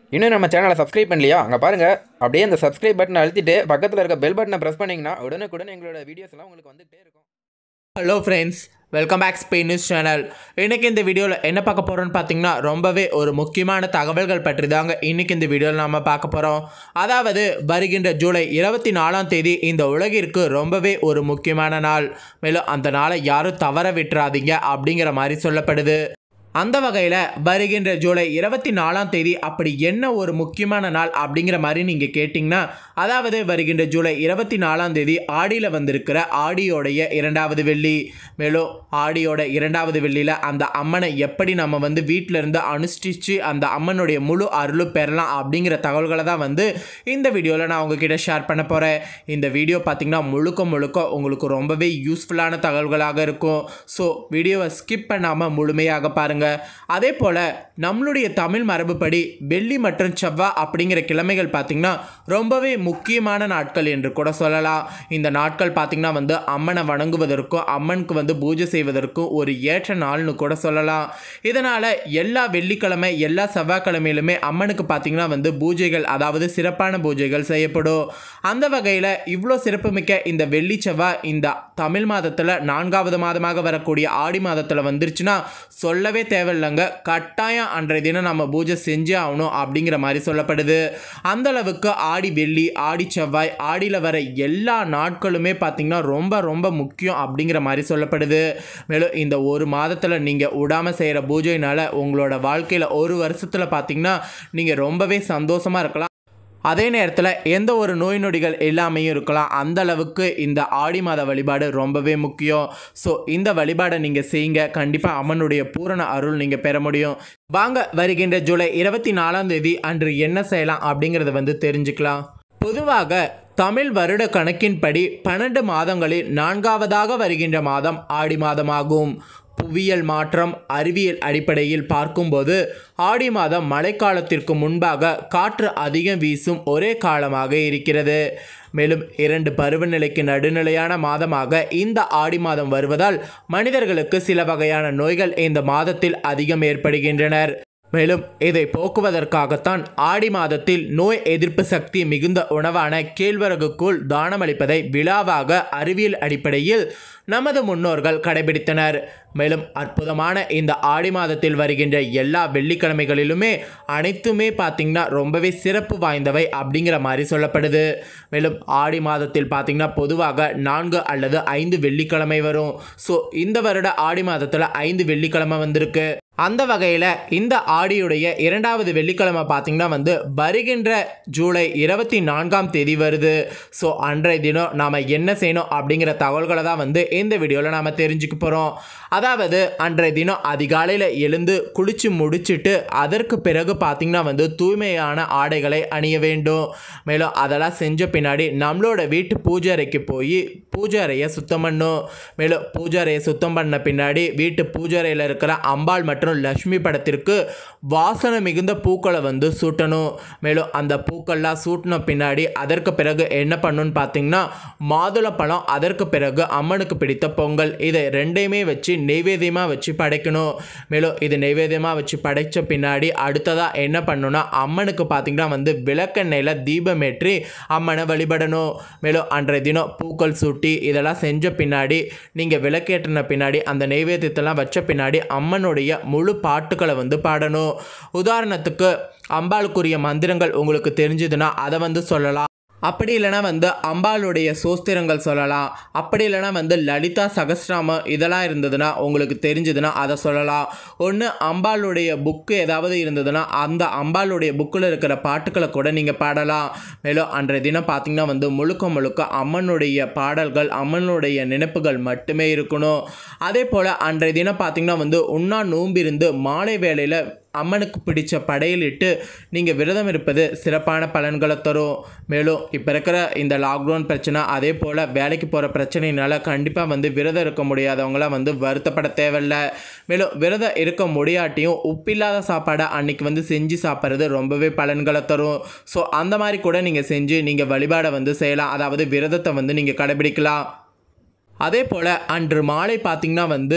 இன்னும் நம்ம சேனலை சப்ஸ்கிரைப் பண்ணலையா அங்கே பாருங்கள் அப்படியே அந்த சப்ஸ்கிரைப் பட்டனை அழுத்திட்டு பக்கத்தில் இருக்க பெல் பட்டனை ப்ரெஸ் பண்ணிங்கன்னா உடனுக்குடன் எங்களோட வீடியோஸ் எல்லாம் உங்களுக்கு வந்துகிட்டே இருக்கும் hello friends welcome back Spain news channel இன்றைக்கி இந்த வீடியோவில் என்ன பார்க்க போகிறோன்னு பார்த்தீங்கன்னா ரொம்பவே ஒரு முக்கியமான தகவல்கள் பற்றி தாங்க இன்றைக்கி இந்த வீடியோவில் நாம் பார்க்க போகிறோம் அதாவது வருகின்ற ஜூலை இருபத்தி நாலாம் தேதி இந்த உலகிற்கு ரொம்பவே ஒரு முக்கியமான நாள் மேலும் அந்த நாளை யாரும் தவற விட்டுறாதீங்க அப்படிங்கிற மாதிரி சொல்லப்படுது அந்த வகையில் வருகின்ற ஜூலை இருபத்தி நாலாம் தேதி அப்படி என்ன ஒரு முக்கியமான நாள் அப்படிங்கிற மாதிரி நீங்கள் கேட்டிங்கன்னா அதாவது வருகின்ற ஜூலை இருபத்தி நாலாம் தேதி ஆடியில் வந்திருக்கிற ஆடியோடைய இரண்டாவது வெள்ளி மேலும் ஆடியோட இரண்டாவது வெள்ளியில் அந்த அம்மனை எப்படி நம்ம வந்து வீட்டில் இருந்து அனுஷ்டிச்சு அந்த அம்மனுடைய முழு அருளும் பெறலாம் அப்படிங்கிற தகவல்களை தான் வந்து இந்த வீடியோவில் நான் உங்ககிட்ட ஷேர் பண்ண போகிறேன் இந்த வீடியோ பார்த்திங்கன்னா முழுக்க முழுக்க உங்களுக்கு ரொம்பவே யூஸ்ஃபுல்லான தகவல்களாக இருக்கும் ஸோ வீடியோவை ஸ்கிப் பண்ணாமல் முழுமையாக பாருங்கள் அதே போல் நம்மளுடைய தமிழ் மரபுப்படி வெள்ளி மற்றும் செவ்வாய் அப்படிங்கிற கிழமைகள் பார்த்திங்கன்னா ரொம்பவே முக்கியமான நாட்கள் என்று கூட சொல்லலாம் இந்த நாட்கள் பார்த்திங்கன்னா வந்து அம்மனை வணங்குவதற்கும் அம்மனுக்கு வந்து பூஜை செய்வதற்கும் ஒரு ஏற்ற நாள்னு கூட சொல்லலாம் இதனால் எல்லா வெள்ளிக்கிழமை எல்லா செவ்வாய்க்கிழமையிலுமே அம்மனுக்கு பார்த்திங்கன்னா வந்து பூஜைகள் அதாவது சிறப்பான பூஜைகள் செய்யப்படும் அந்த வகையில் இவ்வளோ சிறப்புமிக்க இந்த வெள்ளி செவ்வாய் இந்த தமிழ் மாதத்தில் நான்காவது மாதமாக வரக்கூடிய ஆடி மாதத்தில் வந்துருச்சுன்னா சொல்லவே தேவையில்லைங்க கட்டாயம் அன்றைய தினம் நம்ம பூஜை செஞ்சே ஆகணும் அப்படிங்கிற மாதிரி சொல்லப்படுது அந்த அளவுக்கு ஆடி வெள்ளி ஆடி செவ்வாய் ஆடியில் வர எல்லா நாட்களுமே பார்த்திங்கன்னா ரொம்ப ரொம்ப முக்கியம் அப்படிங்கிற மாதிரி சொல்லப்படுது மேலும் இந்த ஒரு மாதத்தில் நீங்கள் விடாமல் செய்கிற பூஜையினால் உங்களோட வாழ்க்கையில் ஒரு வருஷத்தில் பார்த்திங்கன்னா நீங்கள் ரொம்பவே சந்தோஷமாக இருக்கலாம் அதே நேரத்தில் எந்த ஒரு நோய் நொடிகள் எல்லாமையும் இருக்கலாம் அந்த அளவுக்கு இந்த ஆடி மாத வழிபாடு ரொம்பவே முக்கியம் ஸோ இந்த வழிபாடை நீங்கள் செய்யுங்க கண்டிப்பாக அம்மனுடைய பூரண அருள் நீங்கள் பெற முடியும் வாங்க வருகின்ற ஜூலை இருபத்தி நாலாம் தேதி அன்று என்ன செய்யலாம் அப்படிங்கிறத வந்து தெரிஞ்சுக்கலாம் பொதுவாக தமிழ் வருட கணக்கின்படி பன்னெண்டு மாதங்களில் நான்காவதாக வருகின்ற மாதம் ஆடி மாதமாகும் புவியியல் மாற்றம் அறிவியல் அடிப்படையில் பார்க்கும்போது ஆடி மாதம் மழைக்காலத்திற்கு முன்பாக காற்று அதிகம் வீசும் ஒரே காலமாக இருக்கிறது மேலும் இரண்டு பருவநிலைக்கு நடுநிலையான மாதமாக இந்த ஆடி மாதம் வருவதால் மனிதர்களுக்கு சில வகையான நோய்கள் இந்த மாதத்தில் அதிகம் ஏற்படுகின்றனர் மேலும் இதை போக்குவதற்காகத்தான் ஆடி மாதத்தில் நோய் எதிர்ப்பு சக்தி மிகுந்த உணவான கேழ்வரகுக்குள் தானமளிப்பதை விழாவாக அறிவியல் அடிப்படையில் நமது முன்னோர்கள் கடைபிடித்தனர் மேலும் அற்புதமான இந்த ஆடி மாதத்தில் வருகின்ற எல்லா வெள்ளிக்கிழமைகளிலுமே அனைத்துமே பார்த்திங்கன்னா ரொம்பவே சிறப்பு வாய்ந்தவை அப்படிங்கிற மாதிரி சொல்லப்படுது மேலும் ஆடி மாதத்தில் பார்த்திங்கன்னா பொதுவாக நான்கு அல்லது ஐந்து வெள்ளிக்கிழமை வரும் ஸோ இந்த வருட ஆடி மாதத்தில் ஐந்து வெள்ளிக்கிழமை வந்திருக்கு அந்த வகையில் இந்த ஆடியுடைய இரண்டாவது வெள்ளிக்கிழமை பார்த்திங்கன்னா வந்து வருகின்ற ஜூலை இருபத்தி நான்காம் தேதி வருது ஸோ அன்றைய தினம் நாம் என்ன செய்யணும் அப்படிங்கிற தகவல்களை தான் வந்து இந்த வீடியோவில் நாம் தெரிஞ்சுக்க போகிறோம் அதாவது அன்றைய தினம் அதிகாலையில் எழுந்து குளித்து முடிச்சுட்டு அதற்கு பிறகு பார்த்திங்கன்னா வந்து தூய்மையான ஆடைகளை அணிய வேண்டும் மேலும் அதெல்லாம் செஞ்ச பின்னாடி நம்மளோட வீட்டு பூஜை அறைக்கு போய் பூஜை அறையை சுத்தம் பண்ணும் மேலும் பூஜை அறையை சுத்தம் பண்ண பின்னாடி வீட்டு பூஜை அறையில் இருக்கிற அம்பாள் மற்றும் லக்ஷ்மி படத்திற்கு வாசனை மிகுந்த பூக்களை வந்து சூட்டணும் மேலும் அந்த பூக்கள்லாம் சூட்டின பின்னாடி அதற்கு பிறகு என்ன பண்ணணும்னு பார்த்தீங்கன்னா மாதுளப்பழம் அதற்கு பிறகு அம்மனுக்கு பிடித்த பொங்கல் இதை ரெண்டையுமே வச்சு நெய்வேத்தியமாக வச்சு படைக்கணும் மேலும் இது நெய்வேத்தியமாக வச்சு படைத்த பின்னாடி அடுத்ததாக என்ன பண்ணணும்னா அம்மனுக்கு பார்த்தீங்கன்னா வந்து விளக்கெண்ணெயில் தீபம் ஏற்றி அம்மனை வழிபடணும் மேலும் அன்றைய தினம் பூக்கள் சூட்டி இதெல்லாம் செஞ்ச பின்னாடி நீங்கள் விளக்கேற்றின பின்னாடி அந்த நெய்வேத்தியத்தெல்லாம் வச்ச பின்னாடி அம்மனுடைய முழு பாட்டுக்களை வந்து பாடணும் உதாரணத்துக்கு அம்பாளுக்குரிய மந்திரங்கள் உங்களுக்கு தெரிஞ்சதுன்னா அதை வந்து சொல்லலாம் அப்படி இல்லைனா வந்து அம்பாளுடைய சோஸ்திரங்கள் சொல்லலாம் அப்படி இல்லைனா வந்து லலிதா சகஸ்ராமம் இதெல்லாம் இருந்ததுன்னா உங்களுக்கு தெரிஞ்சதுன்னா அதை சொல்லலாம் ஒன்று அம்பாளுடைய புக்கு ஏதாவது இருந்ததுன்னா அந்த அம்பாளுடைய புக்கில் இருக்கிற பாட்டுக்களை கூட நீங்கள் பாடலாம் மேலும் அன்றைய தினம் பார்த்திங்கன்னா வந்து முழுக்க முழுக்க அம்மனுடைய பாடல்கள் அம்மனுடைய நினைப்புகள் மட்டுமே இருக்கணும் அதே போல் அன்றைய தினம் பார்த்திங்கன்னா வந்து உண்ணா நோம்பிருந்து மாலை வேளையில் அம்மனுக்கு பிடிச்ச படையலிட்டு நீங்கள் விரதம் இருப்பது சிறப்பான பலன்களை தரும் மேலும் இப்போ இருக்கிற இந்த லாக்டவுன் பிரச்சனை அதே போல் வேலைக்கு போகிற பிரச்சனையினால கண்டிப்பாக வந்து விரதம் இருக்க முடியாதவங்களாம் வந்து வருத்தப்பட தேவையில்ல மேலும் விரதம் இருக்க முடியாட்டியும் உப்பில்லாத சாப்பாடை அன்னைக்கு வந்து செஞ்சு சாப்பிட்றது ரொம்பவே பலன்களை தரும் ஸோ அந்த மாதிரி கூட நீங்கள் செஞ்சு நீங்கள் வழிபாடை வந்து செய்யலாம் அதாவது விரதத்தை வந்து நீங்கள் கடைபிடிக்கலாம் அதே போல் அன்று மாலை பார்த்திங்கன்னா வந்து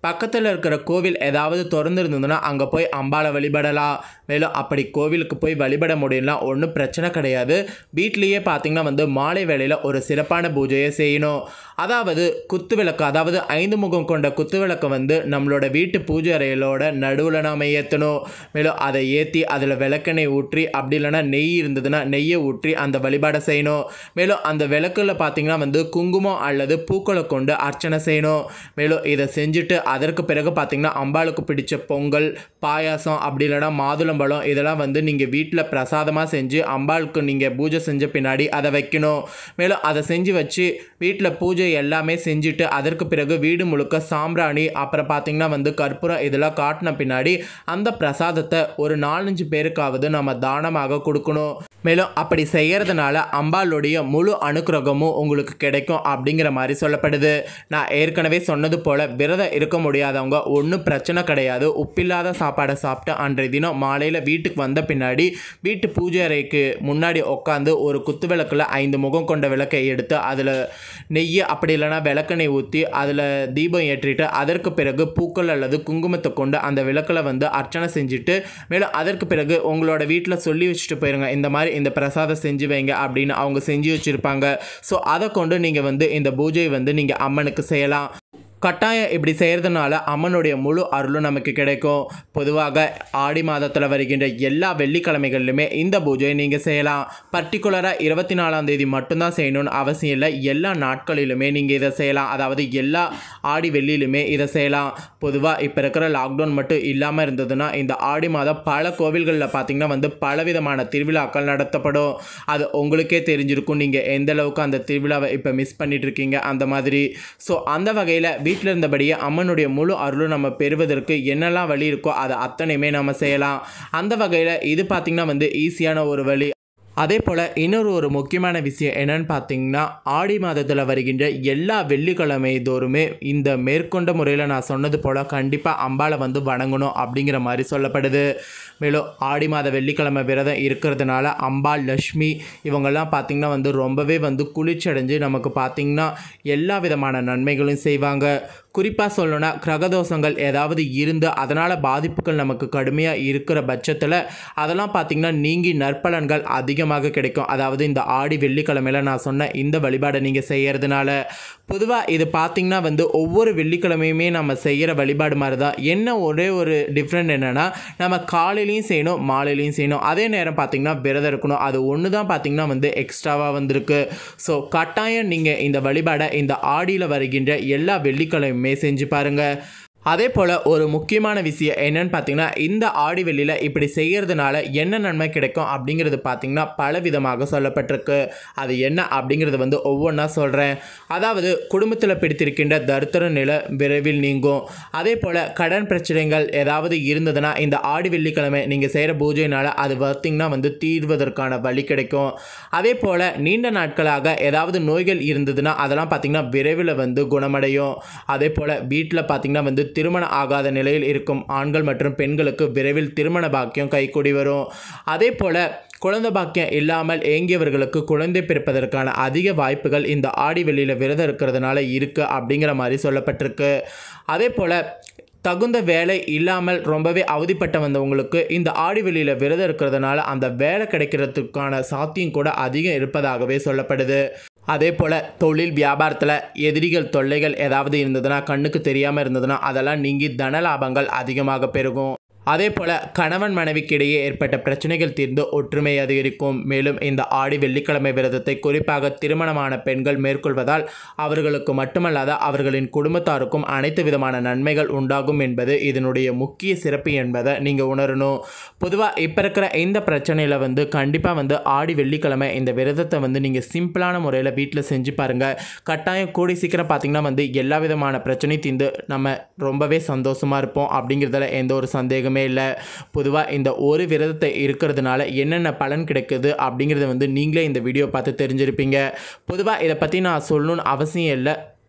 பக்கத்தில் இருக்கிற கோவில் ஏதாவது திறந்து இருந்ததுன்னா அங்கே போய் அம்பாளை வழிபடலாம் மேலும் அப்படி கோவிலுக்கு போய் வழிபட முடியலாம் ஒன்றும் பிரச்சனை கிடையாது வீட்லேயே பார்த்தீங்கன்னா வந்து மாலை வேளையில் ஒரு சிறப்பான பூஜையை செய்யணும் அதாவது குத்து விளக்கு அதாவது ஐந்து முகம் கொண்ட குத்து விளக்கை வந்து நம்மளோட வீட்டு பூஜை அறையிலோட நடுவில் நாம் ஏற்றணும் மேலும் அதை ஏற்றி அதில் விளக்கெண்ணெய் ஊற்றி அப்படி இல்லைன்னா நெய் இருந்ததுன்னா நெய்யை ஊற்றி அந்த வழிபாடை செய்யணும் மேலும் அந்த விளக்கில் பார்த்தீங்கன்னா வந்து குங்குமம் அல்லது பூக்களை கொண்டு அர்ச்சனை செய்யணும் மேலும் இதை செஞ்சுட்டு அதற்கு பிறகு பார்த்தீங்கன்னா அம்பாளுக்கு பிடிச்ச பொங்கல் பாயாசம் அப்படி இல்லைன்னா மாதுளம்பழம் இதெல்லாம் வந்து நீங்கள் வீட்டில் பிரசாதமாக செஞ்சு அம்பாளுக்கு நீங்கள் பூஜை செஞ்ச பின்னாடி அதை வைக்கணும் மேலும் அதை செஞ்சு வச்சு வீட்டில் பூஜை எல்லாமே செஞ்சுட்டு அதற்கு பிறகு வீடு முழுக்க சாம்பிராணி அப்புறம் பார்த்தீங்கன்னா வந்து கற்பூரம் இதெல்லாம் காட்டின பின்னாடி அந்த பிரசாதத்தை ஒரு நாலஞ்சு பேருக்காவது நம்ம தானமாக கொடுக்கணும் மேலும் அப்படி செய்யறதுனால அம்பாளுடைய முழு அனுக்கிரகமும் உங்களுக்கு கிடைக்கும் அப்படிங்கிற மாதிரி சொல்லப்படுது நான் ஏற்கனவே சொன்னது போல் விரதம் இருக்க முடியாதவங்க ஒன்றும் பிரச்சனை கிடையாது உப்பில்லாத சாப்பாடை சாப்பிட்டு அன்றைய தினம் மாலையில் வீட்டுக்கு வந்த பின்னாடி வீட்டு பூஜை அறைக்கு முன்னாடி உட்காந்து ஒரு குத்து விளக்கில் ஐந்து முகம் கொண்ட விளக்கை எடுத்து அதில் நெய்யை அப்படி இல்லைன்னா விளக்கெண்ணெய் ஊற்றி அதில் தீபம் ஏற்றிட்டு அதற்கு பிறகு பூக்கள் அல்லது குங்குமத்தை கொண்டு அந்த விளக்கில் வந்து அர்ச்சனை செஞ்சுட்டு மேலும் அதற்கு பிறகு உங்களோட வீட்டில் சொல்லி வச்சுட்டு போயிருங்க இந்த மாதிரி இந்த பிரசாதம் செஞ்சு வைங்க அப்படின்னு அவங்க செஞ்சு வச்சுருப்பாங்க ஸோ அதை கொண்டு நீங்கள் வந்து இந்த பூஜையை வந்து நீங்கள் அம்மனுக்கு செய்யலாம் கட்டாயம் இப்படி செய்கிறதுனால அம்மனுடைய முழு அருளும் நமக்கு கிடைக்கும் பொதுவாக ஆடி மாதத்தில் வருகின்ற எல்லா வெள்ளிக்கிழமைகளிலுமே இந்த பூஜையை நீங்கள் செய்யலாம் பர்டிகுலராக இருபத்தி நாலாம் தேதி மட்டும்தான் செய்யணும்னு அவசியம் இல்லை எல்லா நாட்களிலுமே நீங்கள் இதை செய்யலாம் அதாவது எல்லா ஆடி வெள்ளியிலுமே இதை செய்யலாம் பொதுவாக இப்போ இருக்கிற லாக்டவுன் மட்டும் இல்லாமல் இருந்ததுன்னா இந்த ஆடி மாதம் பல கோவில்களில் பார்த்திங்கன்னா வந்து பலவிதமான திருவிழாக்கள் நடத்தப்படும் அது உங்களுக்கே தெரிஞ்சிருக்கும் நீங்கள் எந்த அளவுக்கு அந்த திருவிழாவை இப்போ மிஸ் பண்ணிட்டு இருக்கீங்க அந்த மாதிரி ஸோ அந்த வகையில் வீட்டில் இருந்தபடியே அம்மனுடைய முழு அருளும் நம்ம பெறுவதற்கு என்னெல்லாம் வழி இருக்கோ அதை அத்தனையுமே நம்ம செய்யலாம் அந்த வகையில் இது பார்த்திங்கன்னா வந்து ஈஸியான ஒரு வழி அதே போல் இன்னொரு ஒரு முக்கியமான விஷயம் என்னன்னு பார்த்தீங்கன்னா ஆடி மாதத்தில் வருகின்ற எல்லா வெள்ளிக்கிழமை தோறுமே இந்த மேற்கொண்ட முறையில் நான் சொன்னது போல் கண்டிப்பாக அம்பாளை வந்து வணங்கணும் அப்படிங்கிற மாதிரி சொல்லப்படுது மேலும் ஆடி மாத வெள்ளிக்கிழமை விரதம் இருக்கிறதுனால அம்பாள் லக்ஷ்மி இவங்கெல்லாம் பார்த்திங்கன்னா வந்து ரொம்பவே வந்து குளிர்ச்சடைஞ்சு நமக்கு பார்த்திங்கன்னா எல்லா விதமான நன்மைகளும் செய்வாங்க குறிப்பாக சொல்லணும்னா கிரகதோஷங்கள் ஏதாவது இருந்து அதனால் பாதிப்புகள் நமக்கு கடுமையாக இருக்கிற பட்சத்தில் அதெல்லாம் பார்த்திங்கன்னா நீங்கி நற்பலன்கள் அதிகமாக கிடைக்கும் அதாவது இந்த ஆடி வெள்ளிக்கிழமையில் நான் சொன்ன இந்த வழிபாடை நீங்கள் செய்யறதுனால பொதுவாக இது பார்த்திங்கன்னா வந்து ஒவ்வொரு வெள்ளிக்கிழமையுமே நம்ம செய்கிற வழிபாடு மாதிரி தான் என்ன ஒரே ஒரு டிஃப்ரெண்ட் என்னென்னா நம்ம காலையிலையும் செய்யணும் மாலையிலையும் செய்யணும் அதே நேரம் பார்த்திங்கன்னா விரதம் இருக்கணும் அது ஒன்று தான் பார்த்திங்கன்னா வந்து எக்ஸ்ட்ராவாக வந்திருக்கு ஸோ கட்டாயம் நீங்கள் இந்த வழிபாடை இந்த ஆடியில் வருகின்ற எல்லா வெள்ளிக்கிழமையுமே செஞ்சு பாருங்கள் அதே போல் ஒரு முக்கியமான விஷயம் என்னன்னு பார்த்தீங்கன்னா இந்த ஆடி வெள்ளியில் இப்படி செய்கிறதுனால என்ன நன்மை கிடைக்கும் அப்படிங்கிறது பார்த்தீங்கன்னா பல விதமாக சொல்லப்பட்டிருக்கு அது என்ன அப்படிங்கிறது வந்து ஒவ்வொன்றா சொல்கிறேன் அதாவது குடும்பத்தில் பிடித்திருக்கின்ற தரித்திர நிலை விரைவில் நீங்கும் அதே போல் கடன் பிரச்சனைகள் ஏதாவது இருந்ததுன்னா இந்த ஆடி வெள்ளிக்கிழமை நீங்கள் செய்கிற பூஜையினால் அது பார்த்தீங்கன்னா வந்து தீர்வதற்கான வழி கிடைக்கும் அதே போல் நீண்ட நாட்களாக ஏதாவது நோய்கள் இருந்ததுன்னா அதெல்லாம் பார்த்திங்கன்னா விரைவில் வந்து குணமடையும் அதே போல் வீட்டில் பார்த்திங்கன்னா வந்து திருமணம் ஆகாத நிலையில் இருக்கும் ஆண்கள் மற்றும் பெண்களுக்கு விரைவில் திருமண பாக்கியம் கைக்கூடி வரும் அதே போல் குழந்தை பாக்கியம் இல்லாமல் ஏங்கியவர்களுக்கு குழந்தை பிறப்பதற்கான அதிக வாய்ப்புகள் இந்த ஆடி வெளியில் விரதம் இருக்கிறதுனால இருக்குது அப்படிங்கிற மாதிரி சொல்லப்பட்டிருக்கு அதே போல் தகுந்த வேலை இல்லாமல் ரொம்பவே அவதிப்பட்ட வந்தவங்களுக்கு இந்த ஆடி வெளியில் விரதம் இருக்கிறதுனால அந்த வேலை கிடைக்கிறதுக்கான சாத்தியம் கூட அதிகம் இருப்பதாகவே சொல்லப்படுது அதே போல் தொழில் வியாபாரத்தில் எதிரிகள் தொல்லைகள் ஏதாவது இருந்ததுன்னா கண்ணுக்கு தெரியாமல் இருந்ததுன்னா அதெல்லாம் நீங்கி தன லாபங்கள் அதிகமாக பெருகும் அதே போல் கணவன் மனைவிக்கிடையே ஏற்பட்ட பிரச்சனைகள் தீர்ந்து ஒற்றுமை அதிகரிக்கும் மேலும் இந்த ஆடி வெள்ளிக்கிழமை விரதத்தை குறிப்பாக திருமணமான பெண்கள் மேற்கொள்வதால் அவர்களுக்கு மட்டுமல்லாத அவர்களின் குடும்பத்தாருக்கும் அனைத்து விதமான நன்மைகள் உண்டாகும் என்பது இதனுடைய முக்கிய சிறப்பு என்பதை நீங்கள் உணரணும் பொதுவாக இப்போ இருக்கிற இந்த பிரச்சனையில் வந்து கண்டிப்பாக வந்து ஆடி வெள்ளிக்கிழமை இந்த விரதத்தை வந்து நீங்கள் சிம்பிளான முறையில் வீட்டில் செஞ்சு பாருங்கள் கட்டாயம் கூடி சீக்கிரம் பார்த்திங்கன்னா வந்து எல்லா விதமான பிரச்சனையும் தீர்ந்து நம்ம ரொம்பவே சந்தோஷமாக இருப்போம் அப்படிங்கிறதுல எந்த ஒரு சந்தேகமே இல்லை பொதுவாக இந்த ஒரு விரதத்தை இருக்கிறதுனால என்னென்ன பலன் கிடைக்குது அப்படிங்கிறத வந்து நீங்களே இந்த வீடியோ பார்த்து தெரிஞ்சிருப்பீங்க பொதுவாக இதை பற்றி நான் சொல்லணும்னு அவசியம் இல்லை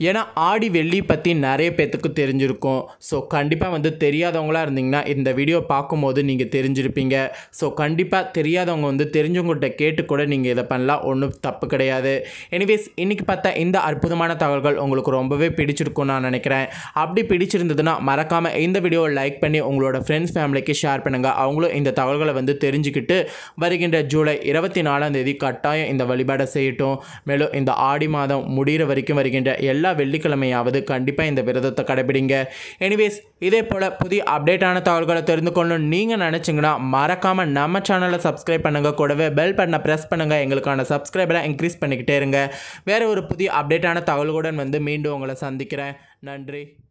ஏன்னா ஆடி வெள்ளி பற்றி நிறைய பேர்த்துக்கு தெரிஞ்சிருக்கும் ஸோ கண்டிப்பாக வந்து தெரியாதவங்களா இருந்தீங்கன்னா இந்த வீடியோ பார்க்கும்போது நீங்கள் தெரிஞ்சிருப்பீங்க ஸோ கண்டிப்பாக தெரியாதவங்க வந்து தெரிஞ்சவங்கள்ட்ட கேட்டு கூட நீங்கள் இதை பண்ணலாம் ஒன்றும் தப்பு கிடையாது எனிவேஸ் இன்றைக்கி பார்த்தா இந்த அற்புதமான தகவல்கள் உங்களுக்கு ரொம்பவே பிடிச்சிருக்கும்னு நான் நினைக்கிறேன் அப்படி பிடிச்சிருந்ததுன்னா மறக்காமல் இந்த வீடியோவை லைக் பண்ணி உங்களோட ஃப்ரெண்ட்ஸ் ஃபேமிலிக்கு ஷேர் பண்ணுங்கள் அவங்களும் இந்த தகவல்களை வந்து தெரிஞ்சுக்கிட்டு வருகின்ற ஜூலை இருபத்தி நாலாம் தேதி கட்டாயம் இந்த வழிபாடை செய்யட்டும் மேலும் இந்த ஆடி மாதம் முடிகிற வரைக்கும் வருகின்ற எல்லா வெள்ளிக்கிழமையாவது கண்டிப்பாக இந்த விரதத்தை கடைபிடிங்க எனிவேஸ் இதே போல் புதிய அப்டேட்டான தகவல்களை தெரிந்து கொள்ளணும் நீங்கள் நினச்சிங்கன்னா மறக்காமல் நம்ம சேனலை சப்ஸ்கிரைப் பண்ணுங்கள் கூடவே பெல் பட்டனை ப்ரெஸ் பண்ணுங்கள் எங்களுக்கான சப்ஸ்கிரைபரை இன்க்ரீஸ் பண்ணிக்கிட்டே இருங்க வேறு ஒரு புதிய அப்டேட்டான தகவல்களுடன் வந்து மீண்டும் உங்களை சந்திக்கிறேன் நன்றி